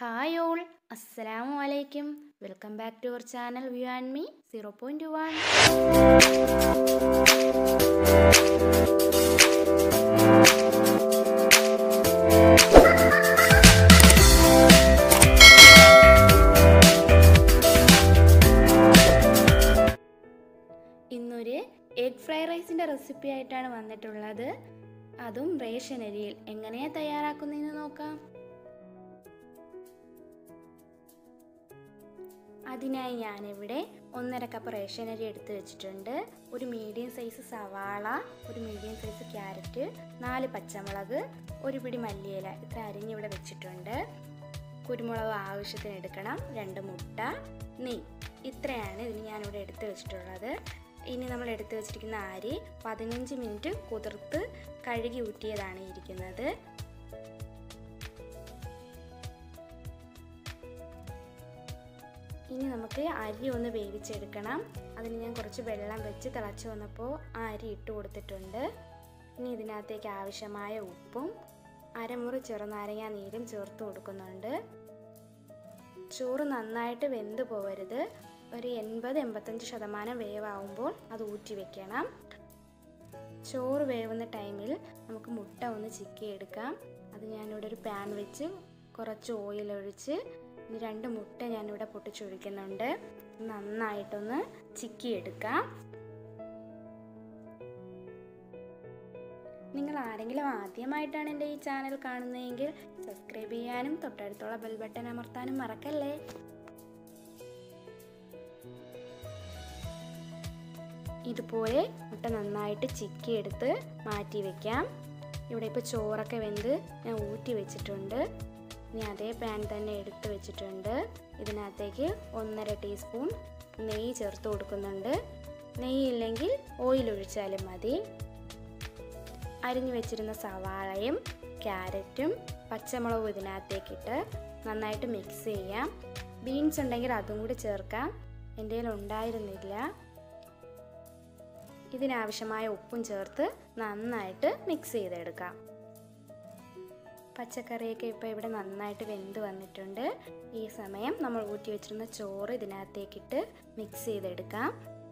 hi all അസ്സലാമു അലൈക്കും welcome back to our channel view and me zero point one ഇന്നൊരു egg fried റൈസിൻ്റെ recipe ആയിട്ടാണ് വന്നിട്ടുള്ളത് അതും റേഷൻ അരിയിൽ എങ്ങനെയാണ് തയ്യാറാക്കുന്നതെന്ന് നോക്കാം അതിനായി ഞാനിവിടെ ഒന്നര കപ്പ് റേഷൻ അരി എടുത്ത് വെച്ചിട്ടുണ്ട് ഒരു മീഡിയം സൈസ് സവാള ഒരു മീഡിയം സൈസ് ക്യാരറ്റ് നാല് പച്ചമുളക് ഒരു പിടി മല്ലിയില ഇത്ര അരിഞ്ഞിവിടെ വെച്ചിട്ടുണ്ട് കുരുമുളക് ആവശ്യത്തിന് എടുക്കണം രണ്ട് മുട്ട നെയ് ഇത്രയാണ് ഇതിന് ഞാനിവിടെ എടുത്ത് വെച്ചിട്ടുള്ളത് ഇനി നമ്മൾ എടുത്തു വെച്ചിരിക്കുന്ന അരി പതിനഞ്ച് മിനിറ്റ് കുതിർത്ത് കഴുകി ഊറ്റിയതാണ് ഇരിക്കുന്നത് ഇനി നമുക്ക് അരി ഒന്ന് വേവിച്ചെടുക്കണം അതിന് ഞാൻ കുറച്ച് വെള്ളം വെച്ച് തിളച്ച് വന്നപ്പോൾ ആ അരി ഇട്ട് കൊടുത്തിട്ടുണ്ട് ഇനി ഇതിനകത്തേക്ക് ആവശ്യമായ ഉപ്പും അരമുറി ചെറുനാരങ്ങ നീരും ചേർത്ത് കൊടുക്കുന്നുണ്ട് ചോറ് നന്നായിട്ട് വെന്ത് പോവരുത് ഒരു എൺപത് എൺപത്തഞ്ച് ശതമാനം വേവാകുമ്പോൾ അത് ഊറ്റി വെക്കണം ചോറ് വേവുന്ന ടൈമിൽ നമുക്ക് മുട്ട ഒന്ന് ചിക്കി എടുക്കാം അത് ഞാനിവിടെ ഒരു പാൻ വെച്ച് കുറച്ച് ഓയിൽ ഒഴിച്ച് ഇനി രണ്ട് മുട്ട ഞാനിവിടെ പൊട്ടിച്ചൊഴിക്കുന്നുണ്ട് നന്നായിട്ടൊന്ന് ചിക്കി എടുക്കാം നിങ്ങൾ ആരെങ്കിലും ആദ്യമായിട്ടാണ് എൻ്റെ ഈ ചാനൽ കാണുന്നതെങ്കിൽ സബ്സ്ക്രൈബ് ചെയ്യാനും തൊട്ടടുത്തുള്ള ബെൽ ബട്ടൺ അമർത്താനും മറക്കല്ലേ ഇതുപോലെ മുട്ട നന്നായിട്ട് ചിക്കി എടുത്ത് മാറ്റി വെക്കാം ഇവിടെ ഇപ്പോൾ ചോറൊക്കെ വെന്ത് ഞാൻ ഊറ്റി വെച്ചിട്ടുണ്ട് ഇനി അതേ പാൻ തന്നെ എടുത്ത് വെച്ചിട്ടുണ്ട് ഇതിനകത്തേക്ക് ഒന്നര ടീസ്പൂൺ നെയ്യ് ചേർത്ത് കൊടുക്കുന്നുണ്ട് നെയ്യ് ഇല്ലെങ്കിൽ ഓയിൽ ഒഴിച്ചാലും മതി അരിഞ്ഞു വെച്ചിരുന്ന സവാളയും ക്യാരറ്റും പച്ചമുളകും ഇതിനകത്തേക്കിട്ട് നന്നായിട്ട് മിക്സ് ചെയ്യാം ബീൻസ് ഉണ്ടെങ്കിൽ അതും കൂടി ചേർക്കാം എൻ്റെ കയ്യിൽ ഉണ്ടായിരുന്നില്ല ഇതിനാവശ്യമായ ഉപ്പും ചേർത്ത് നന്നായിട്ട് മിക്സ് ചെയ്തെടുക്കാം പച്ചക്കറിയൊക്കെ ഇപ്പോൾ ഇവിടെ നന്നായിട്ട് വെന്ത് വന്നിട്ടുണ്ട് ഈ സമയം നമ്മൾ ഊറ്റി വെച്ചിരുന്ന ചോറ് ഇതിനകത്തേക്കിട്ട് മിക്സ് ചെയ്തെടുക്കാം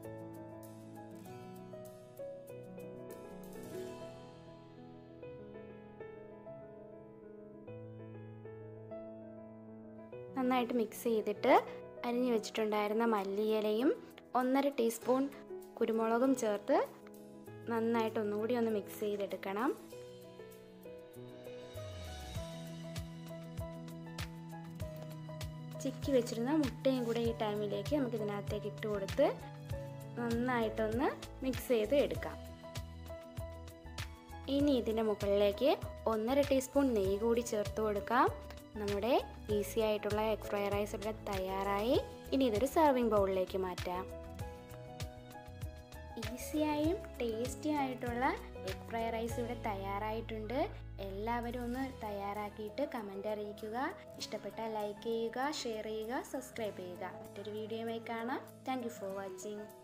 നന്നായിട്ട് മിക്സ് ചെയ്തിട്ട് അരിഞ്ഞു വെച്ചിട്ടുണ്ടായിരുന്ന മല്ലിയിലയും ഒന്നര ടീസ്പൂൺ കുരുമുളകും ചേർത്ത് നന്നായിട്ട് ഒന്നുകൂടി ഒന്ന് മിക്സ് ചെയ്തെടുക്കണം ചിക്കി വെച്ചിരുന്ന മുട്ടയും കൂടെ ഈ ടൈമിലേക്ക് നമുക്ക് ഇതിനകത്തേക്ക് ഇട്ട് കൊടുത്ത് നന്നായിട്ടൊന്ന് മിക്സ് ചെയ്ത് എടുക്കാം ഇനി ഇതിൻ്റെ മുകളിലേക്ക് ഒന്നര ടീസ്പൂൺ നെയ്യ് കൂടി ചേർത്ത് കൊടുക്കാം നമ്മുടെ ഈസി ആയിട്ടുള്ള എഗ് ഫ്രൈഡ് റൈസ് ഇവിടെ തയ്യാറായി ഇനി ഇതൊരു സെർവിങ് ബൗളിലേക്ക് മാറ്റാം ഈസിയായും ടേസ്റ്റി ആയിട്ടുള്ള എഗ് ഫ്രൈഡ് റൈസ് ഇവിടെ തയ്യാറായിട്ടുണ്ട് എല്ലാവരും ഒന്ന് തയ്യാറാക്കിയിട്ട് കമൻ്റ് അറിയിക്കുക ഇഷ്ടപ്പെട്ടാൽ ലൈക്ക് ചെയ്യുക ഷെയർ ചെയ്യുക സബ്സ്ക്രൈബ് ചെയ്യുക മറ്റൊരു വീഡിയോയുമായി കാണാം താങ്ക് ഫോർ വാച്ചിങ്